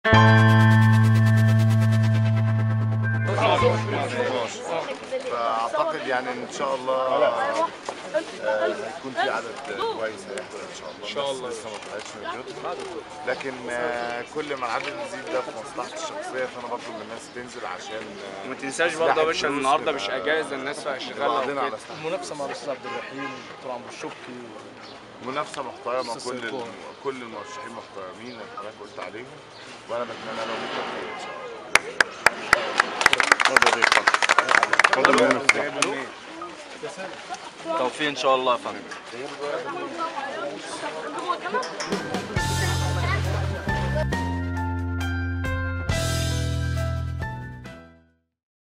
فاعتقد يعني ان شاء الله آه، هيكون في عدد كويس هيحضر ان شاء الله ان شاء الله لسه ما طلعتش من بيوتهم لكن آه، كل ما العدد يزيد ده في مصلحتي الشخصيه فانا بطلب من الناس تنزل عشان آه، وما تنساش برضه يا باشا النهارده مش اجازه الناس شغاله بعضنا على وكده. الساحه المنافسه مع الاستاذ عبد الرحيم والدكتور عمرو الشبكي منافسه محترمه أستاذ كل سيطان. الم- كل المرشحين محترمين اللي حضرتك قلت عليهم وانا بتمنى لهم التوفيق ان شاء الله توفيق ان شاء الله يا فندم